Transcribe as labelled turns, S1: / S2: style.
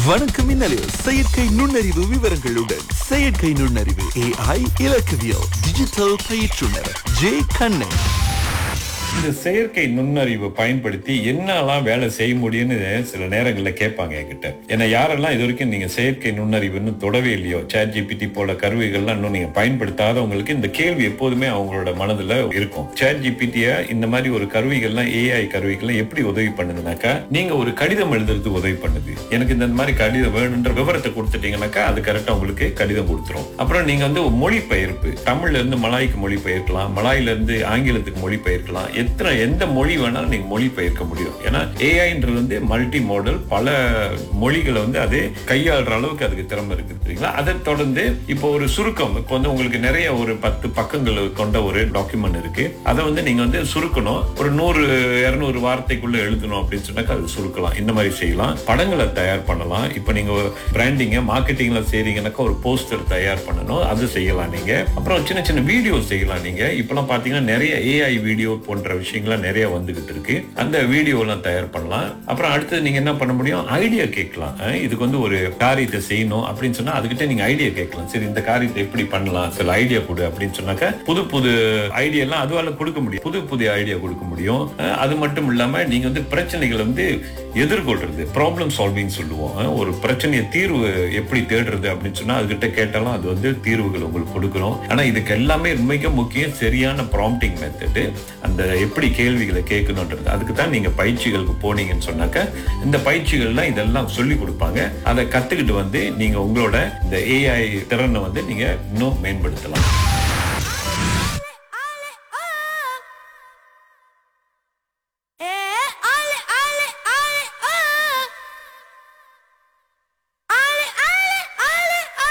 S1: வணக்கம் மின்னலில் செயற்கை நுண்ணறிவு விவரங்களுடன் செயற்கை நுண்ணறிவு ஏஐ இலக்கவியல் டிஜிட்டல் பயிற்றுனர் ஜே கண்ணன்
S2: இந்த செயற்கை நுண்ணறிவை பயன்படுத்தி என்னெல்லாம் வேலை செய்ய முடியும்னு சில நேரங்களில் கேட்பாங்க என்கிட்ட ஏன்னா யாரெல்லாம் இது வரைக்கும் நீங்க செயற்கை நுண்ணறிவுன்னு தொடவே இல்லையோ சேட் ஜிபிடி போல கருவிகள்லாம் இன்னும் நீங்க பயன்படுத்தாதவங்களுக்கு இந்த கேள்வி எப்போதுமே அவங்களோட மனதுல இருக்கும் சேட் ஜிபிடிய இந்த மாதிரி ஒரு கருவிகள்லாம் ஏஐ கருவிகள்லாம் எப்படி உதவி பண்ணுதுனாக்கா நீங்க ஒரு கடிதம் எழுதுறதுக்கு உதவி பண்ணுது எனக்கு இந்த மாதிரி கடிதம் வேணுன்ற விவரத்தை கொடுத்துட்டீங்கன்னாக்கா அது கரெக்டா உங்களுக்கு கடிதம் கொடுத்துரும் அப்புறம் நீங்க வந்து மொழிபெயர்ப்பு தமிழ்ல இருந்து மலாய்க்கு மொழிபெயர்க்கலாம் மலாயில இருந்து ஆங்கிலத்துக்கு மொழிபெயர்க்கலாம் எத்தனை எந்த மொழி வேணாலும் நீங்க மொழி பெயர்க்க முடியும் ஏன்னா ஏஐன்றது வந்து மல்டி மாடல் பல மொழிகளை வந்து அது கையாளுற அளவுக்கு அதுக்கு திறமை இருக்கு சரிங்களா அதை தொடர்ந்து இப்போ ஒரு சுருக்கம் இப்போ வந்து உங்களுக்கு நிறைய ஒரு பத்து பக்கங்கள் கொண்ட ஒரு டாக்குமெண்ட் இருக்கு அதை வந்து நீங்க வந்து சுருக்கணும் ஒரு நூறு இருநூறு வார்த்தைக்குள்ள எழுதணும் அப்படின்னு சொன்னாக்கா அது சுருக்கலாம் இந்த மாதிரி செய்யலாம் படங்களை தயார் பண்ணலாம் இப்போ நீங்க பிராண்டிங்க மார்க்கெட்டிங்ல செய்றீங்கன்னாக்கா ஒரு போஸ்டர் தயார் பண்ணணும் அது செய்யலாம் நீங்க அப்புறம் சின்ன சின்ன வீடியோ செய்யலாம் நீங்க இப்பெல்லாம் பாத்தீங்கன்னா நிறைய ஏஐ வீடியோ போன்ற விஷயங்கள்லாம் நிறைய வந்துகிட்டு இருக்கு அந்த வீடியோ எல்லாம் தயார் பண்ணலாம் அப்புறம் அடுத்தது நீங்க என்ன பண்ண முடியும் ஐடியா கேட்கலாம் அஹ் இதுக்கு வந்து ஒரு காரியத்தை செய்யணும் அப்படின்னு சொன்னா அதுகிட்ட நீங்க ஐடியா கேட்கலாம் சரி இந்த காரியத்தை எப்படி பண்ணலாம் சில ஐடியா கொடு அப்படின்னு சொன்னாக்க புது புது ஐடியா எல்லாம் அதுவால கொடுக்க முடியும் புது புது ஐடியா கொடுக்க முடியும் அஹ் அது மட்டும் இல்லாம நீங்க வந்து பிரச்சனைகளை வந்து எதிர்கொள்றது ப்ராப்ளம் சால்விங் சொல்லுவோம் அஹ் ஒரு பிரச்சனையை தீர்வு எப்படி தேடுறது அப்படின்னு சொன்னா அதுகிட்ட கேட்டாலும் அது வந்து தீர்வுகள் உங்களுக்கு கொடுக்குறோம் ஆனா இதுக்கு எல்லாமே மிக முக்கியம் சரியான ப்ராம்ப்டிங் மெத்தடு அந்த எப்படி கேள்விகளை கேட்கணுன்றது அதுக்கு தான் நீங்க பயிற்சிகளுக்கு போனீங்கன்னு சொன்னாக்க இந்த பயிற்சிகள்லாம் இதெல்லாம் சொல்லி கொடுப்பாங்க அதை கத்துக்கிட்டு வந்து நீங்க உங்களோட இந்த ஏஐ திறனை வந்து நீங்க இன்னும் மேம்படுத்தலாம்